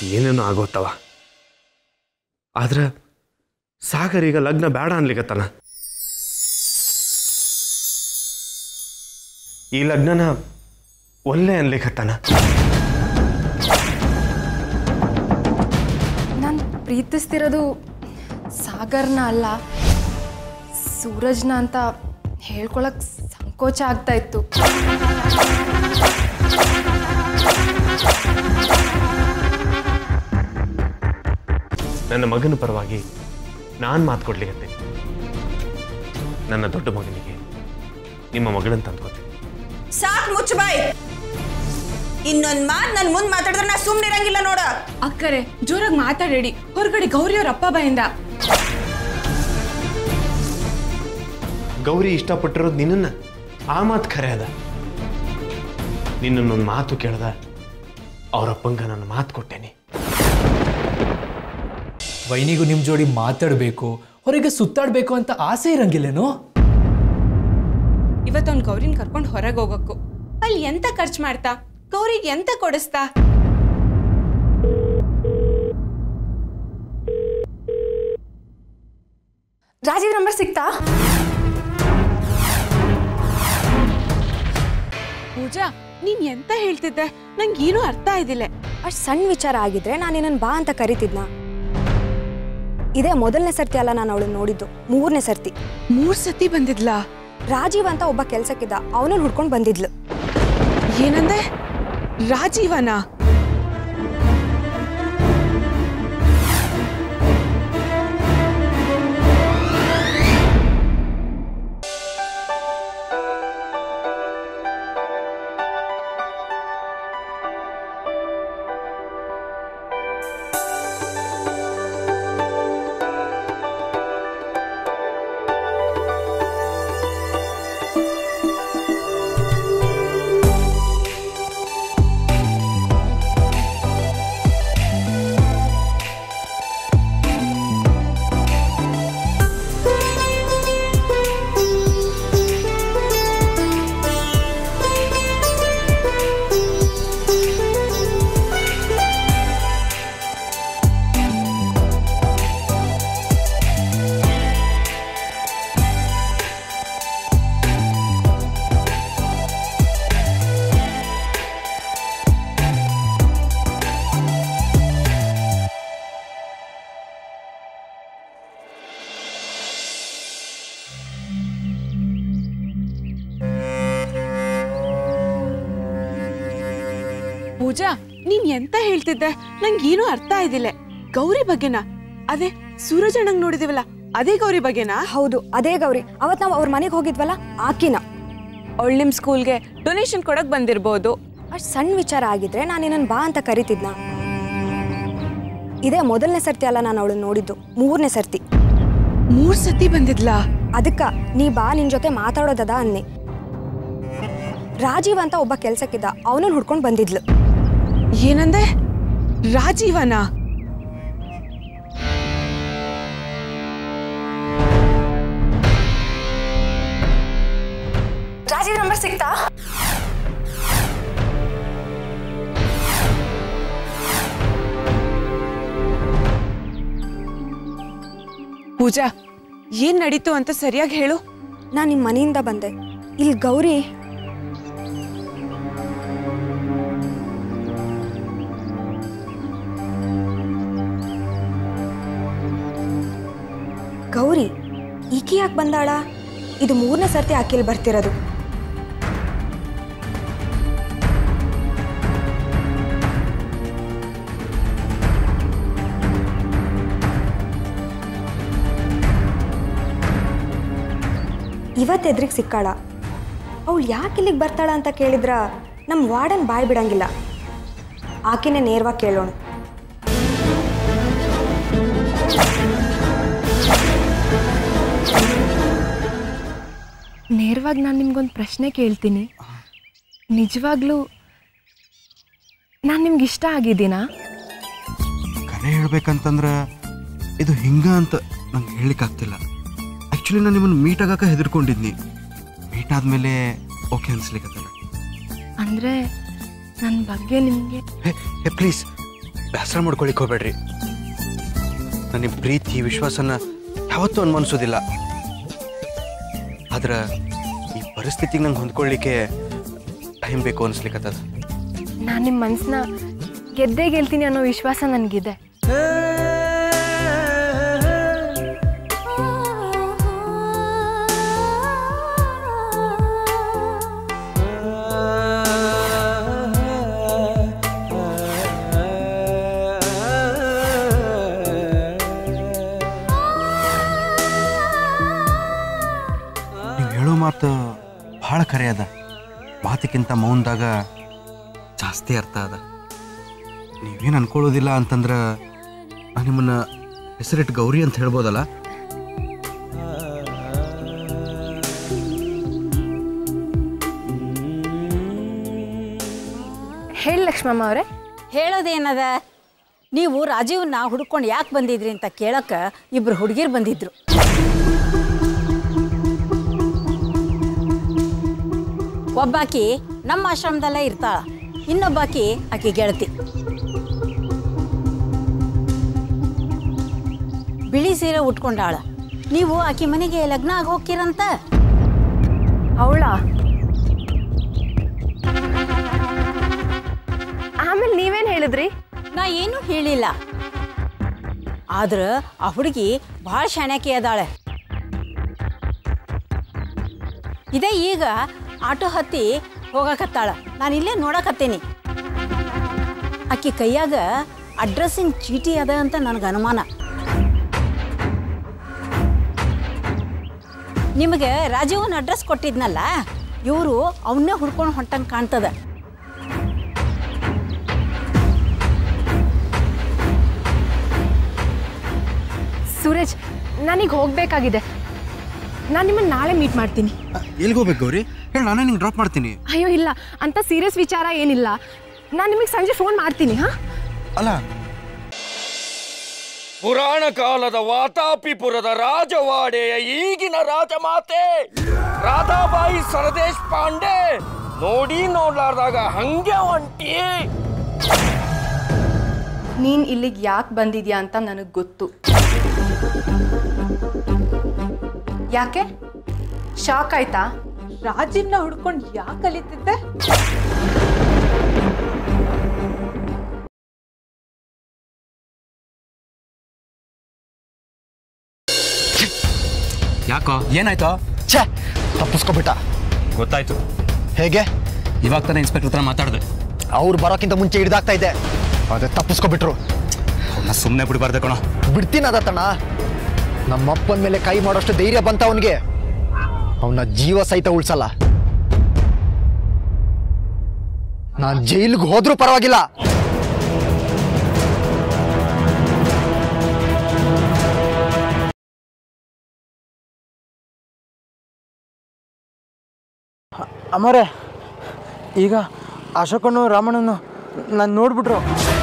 ಏನೇನೋ ಆಗೋತ್ತವ ಆದ್ರೆ ಸಾಗರ್ ಈಗ ಲಗ್ನ ಬೇಡ ಅನ್ಲಿಕತ್ತಾನ ಈ ಲಗ್ನನ ಒಲ್ಲೆ ಅನ್ಲಿಕತ್ತಾನ ನಾನು ಪ್ರೀತಿಸ್ತಿರೋದು ಸಾಗರ್ನ ಅಲ್ಲ ಸೂರಜ್ನ ಅಂತ ಹೇಳ್ಕೊಳಕ್ ಸಂಕೋಚ ಆಗ್ತಾ ಇತ್ತು ನನ್ನ ಮಗನ ಪರವಾಗಿ ನಾನು ಮಾತು ಕೊಡ್ಲಿಕ್ಕೆ ನನ್ನ ದೊಡ್ಡ ಮಗನಿಗೆ ನಿಮ್ಮ ಮಗಳನ್ನ ತಂದ್ಕೊತೀನಿ ಸಾಕ್ ಮುಚ್ಚ ಬಾಯ್ ಇನ್ನೊಂದ್ ಮಾತ್ ನನ್ ಮುಂದ್ ಮಾತಾಡಿದ್ರೆ ನಾ ಸುಮ್ನೆ ಇರಂಗಿಲ್ಲ ನೋಡ ಅಕ್ಕರೆ ಜೋರಾಗಿ ಮಾತಾಡೇಡಿ ಹೊರಗಡೆ ಗೌರಿಯವ್ರ ಅಪ್ಪ ಬಾಯಿಂದ ಗೌರಿ ಇಷ್ಟಪಟ್ಟಿರೋದು ನಿನ್ನನ್ನ ಆ ಮಾತು ಖರೆ ಅದ ನಿನ್ನನ್ನೊಂದು ಮಾತು ಕೇಳ್ದ ಅವರಪ್ಪಂಗ ನಾನು ಮಾತು ಕೊಟ್ಟೇನಿ ವೈನಿಗೂ ನಿಮ್ಮ ಜೋಡಿ ಮಾತಾಡಬೇಕು ಹೊರಗೆ ಸುತ್ತಾಡಬೇಕು ಅಂತ ಆಸೆ ಇರಂಗಿಲ್ಲೇನೋ ಇವತ್ತವ್ನು ಗೌರಿನ ಕರ್ಕೊಂಡು ಹೊರಗೆ ಹೋಗಕ್ಕು ಅಲ್ಲಿ ಎಂತ ಖರ್ಚು ಮಾಡ್ತಾ ಗೌರಿಗೆ ಎಂತ ಕೊಡಿಸ್ತಾ ರಾಜೀವ್ ನಂಬರ್ ಸಿಕ್ತಾ ಪೂಜಾ ನೀನ್ ಎಂತ ಹೇಳ್ತಿದ್ದೆ ನಂಗೆ ಏನೂ ಅರ್ಥ ಆಯ್ದಿಲ್ಲ ಅಷ್ಟು ಸಣ್ಣ ವಿಚಾರ ಆಗಿದ್ರೆ ನಾನು ನಿನ್ನನ್ನು ಬಾ ಅಂತ ಕರಿತಿದ್ನ ಇದೇ ಮೊದಲನೇ ಸರ್ತಿ ಅಲ್ಲ ನಾನು ಅವಳನ್ನ ನೋಡಿದ್ದು ಮೂರನೇ ಸರ್ತಿ ಮೂರ್ ಸತಿ ಬಂದಿದ್ಲಾ ರಾಜೀವ್ ಅಂತ ಒಬ್ಬ ಕೆಲ್ಸಕ್ಕಿದ್ದ ಅವನನ್ನ ಹುಡ್ಕೊಂಡು ಬಂದಿದ್ಲು ಏನಂದೆ ರಾಜೀವನ ಪೂಜಾ ನೀನ್ ಎಂತ ಹೇಳ್ತಿದ್ದೆ ನಂಗೆ ಏನೂ ಅರ್ಥ ಆಯ್ದಿಲ್ಲ ಗೌರಿ ಬಗ್ಗೆನಾ ಅದೇ ಸೂರಜ್ ಅಣ್ಣಂಗ್ ನೋಡಿದಿವಲ್ಲ ಅದೇ ಗೌರಿ ಬಗ್ಗೆನಾ ಹೌದು ಅದೇ ಗೌರಿ ಅವತ್ ನಾವು ಅವ್ರ ಮನೆಗೆ ಹೋಗಿದ್ವಲ್ಲ ಆಕಿನ ಅವಳು ನಿಮ್ ಸ್ಕೂಲ್ಗೆ ಡೊನೇಷನ್ ಕೊಡಕ್ ಬಂದಿರ್ಬೋದು ಅಷ್ಟು ಸಣ್ಣ ವಿಚಾರ ಆಗಿದ್ರೆ ನಾನು ನಿನ್ನನ್ನು ಬಾ ಅಂತ ಕರಿತಿದ್ನ ಇದೇ ಮೊದಲನೇ ಸರ್ತಿ ಅಲ್ಲ ನಾನು ಅವಳನ್ನ ನೋಡಿದ್ದು ಮೂರನೇ ಸರ್ತಿ ಮೂರ್ ಸತಿ ಬಂದಿದ್ಲಾ ಅದಕ್ಕ ನೀ ಬಾ ನಿನ್ ಜೊತೆ ಮಾತಾಡೋದದ ಅನ್ನಿ ರಾಜೀವ್ ಅಂತ ಒಬ್ಬ ಕೆಲ್ಸಕ್ಕಿದ್ದ ಅವನನ್ನ ಹುಡ್ಕೊಂಡು ಬಂದಿದ್ಲು ಏನಂದೆ ರಾಜೀವನ ರಾಜೀವ್ ನಂಬರ್ ಸಿಕ್ತಾ ಪೂಜಾ ಏನ್ ನಡೀತು ಅಂತ ಸರಿಯಾಗಿ ಹೇಳು ನಾನು ನಿಮ್ಮ ಮನೆಯಿಂದ ಬಂದೆ ಇಲ್ಲಿ ಗೌರಿ ಗೌರಿ ಈಕಿ ಯಾಕೆ ಬಂದಾಳ ಇದು ಮೂರನೇ ಸರ್ತಿ ಆಕಿಲ್ ಬರ್ತಿರೋದು ಇವತ್ತು ಎದ್ರಿಗೆ ಸಿಕ್ಕಾಳ ಅವಳು ಯಾಕೆ ಇಲ್ಲಿಗೆ ಬರ್ತಾಳ ಅಂತ ಕೇಳಿದ್ರ ನಮ್ಮ ವಾರ್ಡನ್ ಬಾಯ್ ಬಿಡಂಗಿಲ್ಲ ಆಕೆನೇ ನೇರವಾಗಿ ಕೇಳೋಣ ನೇರವಾಗಿ ನಾನು ನಿಮ್ಗೊಂದು ಪ್ರಶ್ನೆ ಕೇಳ್ತೀನಿ ನಿಜವಾಗ್ಲೂ ನಾನು ನಿಮ್ಗೆ ಇಷ್ಟ ಆಗಿದ್ದೀನಾ ಕರೆ ಹೇಳ್ಬೇಕಂತಂದ್ರೆ ಇದು ಹಿಂಗ ಅಂತ ನಂಗೆ ಹೇಳಲಿಕ್ಕಾಗ್ತಿಲ್ಲ ಆ್ಯಕ್ಚುಲಿ ನಾನು ನಿಮ್ಮನ್ನು ಮೀಟ್ ಆಗಾಕ ಹೆದರ್ಕೊಂಡಿದ್ನಿ ಮೀಟ್ ಆದಮೇಲೆ ಓಕೆ ಅನ್ಸ್ಲಿಕ್ಕತ್ತಲ್ಲ ಅಂದರೆ ನನ್ನ ಬಗ್ಗೆ ನಿಮಗೆ ಹೇ ಹೇ ಪ್ಲೀಸ್ ಬೇಸರ ಮಾಡ್ಕೊಳಿಕ್ ಹೋಗ್ಬೇಡ್ರಿ ನನ್ನ ಪ್ರೀತಿ ವಿಶ್ವಾಸನ ಯಾವತ್ತೂ ಅನ್ಮನ್ಸೋದಿಲ್ಲ ಆದ್ರೆ ಈ ಪರಿಸ್ಥಿತಿಗೆ ನಂಗೆ ಹೊಂದ್ಕೊಳ್ಳಿಕ್ಕೆ ಟೈಮ್ ಬೇಕು ಅನ್ಸ್ಲಿಕ್ಕತ್ತದ ನಾನು ನಿಮ್ಮ ಮನಸ್ಸನ್ನ ಗೆದ್ದೇ ಗೆಲ್ತೀನಿ ಅನ್ನೋ ವಿಶ್ವಾಸ ನನಗಿದೆ ನೀವು ಹೇಳೋ ಮಾತು ಭಾಳ ಖರೆ ಅದ ಮಾತಿಗಿಂತ ಮೌನದಾಗ ಜಾಸ್ತಿ ಅರ್ಥ ಅದ ನೀವೇನು ಅನ್ಕೊಳ್ಳೋದಿಲ್ಲ ಅಂತಂದ್ರೆ ನಾನು ನಿಮ್ಮನ್ನ ಹೆಸರಿಟ್ಟು ಗೌರಿ ಅಂತ ಹೇಳ್ಬೋದಲ್ಲ ಹೇಳಿ ಲಕ್ಷ್ಮಮ್ಮ ಅವರೇ ಹೇಳೋದೇನದ ನೀವು ರಾಜೀವ್ನ ಹುಡ್ಕೊಂಡು ಯಾಕೆ ಬಂದಿದ್ರಿ ಅಂತ ಕೇಳಕ್ಕೆ ಇಬ್ರು ಹುಡುಗಿರು ಬಂದಿದ್ರು ಒಬ್ಬಾಕಿ ನಮ್ಮ ಆಶ್ರಮದಲ್ಲೇ ಇರ್ತಾಳ ಇನ್ನೊಬ್ಬಾಕಿ ಆಕಿ ಗೆಳತಿ ಬಿಳಿ ಸೀರೆ ಉಟ್ಕೊಂಡಾಳ ನೀವು ಆಕಿ ಮನೆಗೆ ಲಗ್ನ ಆಗಿ ಹೋಗ್ತೀರಂತ ಅವಳ ಆಮೇಲೆ ನೀವೇನು ಹೇಳಿದ್ರಿ ನಾ ಏನೂ ಹೇಳಿಲ್ಲ ಆದ್ರೆ ಆ ಹುಡುಗಿ ಭಾಳ ಶಾಣ್ಯಾಕಿ ಅದಾಳೆ ಇದೇ ಈಗ ಆಟೋ ಹತ್ತಿ ಹೋಗಕತ್ತಾಳ ನಾನು ಇಲ್ಲೇ ನೋಡಕತ್ತೀನಿ ಆಕಿ ಕೈಯಾಗ ಅಡ್ರೆಸ್ಸಿನ ಚೀಟಿ ಅದ ಅಂತ ನನಗೆ ಅನುಮಾನ ನಿಮಗೆ ರಾಜೀವನ್ ಅಡ್ರೆಸ್ ಕೊಟ್ಟಿದ್ನಲ್ಲ ಇವರು ಅವನ್ನೇ ಹುಡ್ಕೊಂಡು ಹೊಂಟಂಗೆ ಕಾಣ್ತದ ಸೂರಜ್ ನಾನೀಗ ಹೋಗಬೇಕಾಗಿದೆ ನಾನು ನಿಮ್ಮನ್ನು ನಾಳೆ ಮೀಟ್ ಮಾಡ್ತೀನಿ ಎಲ್ಲಿಗೆ ಹೋಗ್ಬೇಕು ಗೌರಿ ಹೇಳಿ ನಾನೇ ನಿಂಗೆ ಡ್ರಾಪ್ ಮಾಡ್ತೀನಿ ಅಯ್ಯೋ ಇಲ್ಲ ಅಂತ ಸೀರಿಯಸ್ ವಿಚಾರ ಏನಿಲ್ಲ ನಾನು ನಿಮಗೆ ಸಂಜೆ ಫೋನ್ ಮಾಡ್ತೀನಿ ಹಾಂ ಅಲ್ಲ ಪುರಾಣ ಕಾಲದ ವಾತಾಪಿಪುರದ ರಾಜವಾಡೆಯ ಈಗಿನ ರಾಜಮಾತೆ ರಾಧಾಬಾಯಿ ಸರದೇಶ್ ಪಾಂಡೆ ನೋಡಿ ನೋಡ್ಲಾರ್ದಾಗ ಹಂಗೆ ಹೊಂಟಿ ನೀನು ಇಲ್ಲಿಗೆ ಯಾಕೆ ಬಂದಿದ್ಯಾ ಅಂತ ನನಗೆ ಗೊತ್ತು ಯಾಕೆ ಶಾಕ್ ಆಯ್ತಾ ರಾಜೀವ್ನ ಹುಡ್ಕೊಂಡು ಯಾಕೆ ಕಲಿತಿದ್ದೆ ಯಾಕೋ ಏನಾಯ್ತು ಛೇ ತಪ್ಪಿಸ್ಕೊಬಿಟ್ಟ ಗೊತ್ತಾಯ್ತು ಹೇಗೆ ಇವಾಗ ತಾನೇ ಇನ್ಸ್ಪೆಕ್ಟರ್ ಹತ್ರ ಮಾತಾಡಿದೆ ಅವ್ರು ಬರೋಕ್ಕಿಂತ ಮುಂಚೆ ಹಿಡ್ದಾಗ್ತಾ ಇದ್ದೆ ಅದೇ ತಪ್ಪಿಸ್ಕೊಬಿಟ್ರು ಅವನ್ನ ಸುಮ್ಮನೆ ಬಿಡಬಾರ್ದೆ ಕಣೋ ಬಿಡ್ತೀನಿ ಅದತ್ತಣ್ಣ ನಮ್ಮಪ್ಪನ ಮೇಲೆ ಕೈ ಮಾಡೋಷ್ಟು ಧೈರ್ಯ ಬಂತ ಅವನಿಗೆ ಅವನ ಜೀವ ಸಹಿತ ಉಳ್ಸಲ್ಲ ನಾನು ಜೈಲಿಗೆ ಹೋದ್ರೂ ಪರವಾಗಿಲ್ಲ ಅಮರೇ ಈಗ ಅಶೋಕನು ರಾಮಣ್ಣನು ನಾನು ನೋಡ್ಬಿಟ್ರು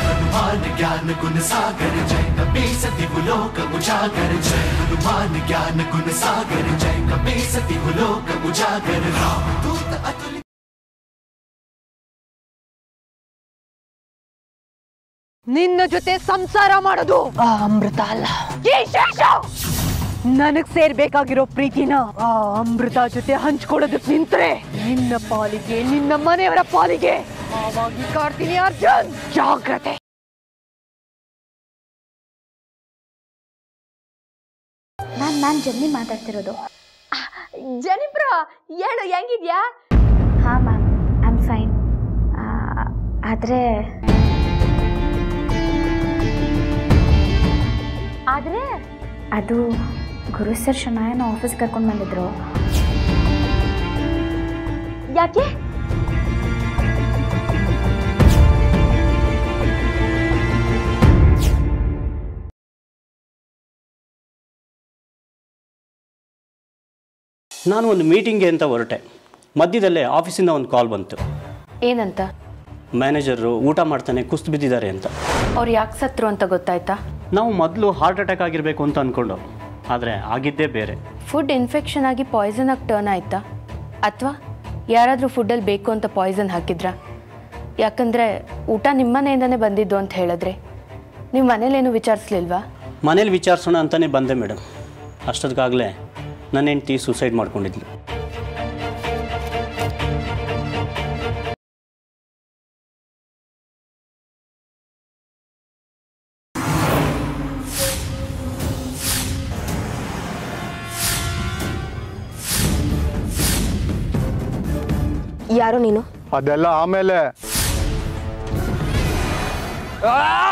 ನಿನ್ನ ಜೊತೆ ಸಂಸಾರ ಮಾಡೋದು ಆ ಅಮೃತ ಅಲ್ಲ ಈ ಶೇಷ ನನಗ್ ಸೇರ್ಬೇಕಾಗಿರೋ ಪ್ರೀತಿನ ಆ ಅಮೃತ ಜೊತೆ ಹಂಚ್ಕೊಳ್ಳೋದಕ್ ನಿಂತ್ರೆ ನಿನ್ನ ಪಾಲಿಗೆ ನಿನ್ನ ಮನೆಯವರ ಪಾಲಿಗೆ ಆವಾಗಿ ಕಾಡ್ತೀನಿ ಅರ್ಜುನ್ ಜಾಗ್ರತೆ ನಾನು ನಾನು ಜನ್ನಿ ಮಾತಾಡ್ತಿರೋದು ಜನಿಪ್ರ ಹೇಳು ಹೆಂಗಿದ್ಯಾ ಹಾಂ ಮ್ಯಾಮ್ ಐ ಆಮ್ ಫೈನ್ ಆದರೆ ಆದರೆ ಅದು ಗುರು ಸರ್ ಶನಾಯನ ಆಫೀಸ್ ಕರ್ಕೊಂಡು ಬಂದಿದ್ರು ಯಾಕೆ ನಾನು ಒಂದು ಮೀಟಿಂಗ್ಗೆ ಅಂತ ಹೊರಟೆ ಮಧ್ಯದಲ್ಲೇ ಆಫೀಸಿಂದ ಒಂದು ಕಾಲ್ ಬಂತು ಏನಂತ ಮ್ಯಾನೇಜರು ಊಟ ಮಾಡ್ತಾನೆ ಕುಸ್ತು ಬಿದ್ದಿದ್ದಾರೆ ಅಂತ ಅವ್ರು ಯಾಕೆ ಸತ್ರು ಅಂತ ಗೊತ್ತಾಯ್ತಾ ನಾವು ಮೊದಲು ಹಾರ್ಟ್ ಅಟ್ಯಾಕ್ ಆಗಿರಬೇಕು ಅಂತ ಅಂದ್ಕೊಂಡು ಆದರೆ ಆಗಿದ್ದೇ ಬೇರೆ ಫುಡ್ ಇನ್ಫೆಕ್ಷನ್ ಆಗಿ ಪಾಯ್ಸನ್ ಆಗಿ ಟರ್ನ್ ಆಯ್ತಾ ಅಥವಾ ಯಾರಾದರೂ ಫುಡ್ಡಲ್ಲಿ ಬೇಕು ಅಂತ ಪಾಯ್ಸನ್ ಹಾಕಿದ್ರಾ ಯಾಕಂದರೆ ಊಟ ನಿಮ್ಮನೆಯಿಂದನೇ ಬಂದಿದ್ದು ಅಂತ ಹೇಳಿದ್ರೆ ನೀವು ಮನೇಲೇನು ವಿಚಾರಿಸ್ಲಿಲ್ವಾ ಮನೇಲಿ ವಿಚಾರಿಸೋಣ ಅಂತಲೇ ಬಂದೆ ಮೇಡಮ್ ಅಷ್ಟೊತ್ತಿಗಾಗಲೇ ನನ್ನ ಹೆಂಡ್ತಿ ಸೂಸೈಡ್ ಮಾಡ್ಕೊಂಡಿದ್ಲು ಯಾರು ನೀನು ಅದೆಲ್ಲ ಆಮೇಲೆ ಆ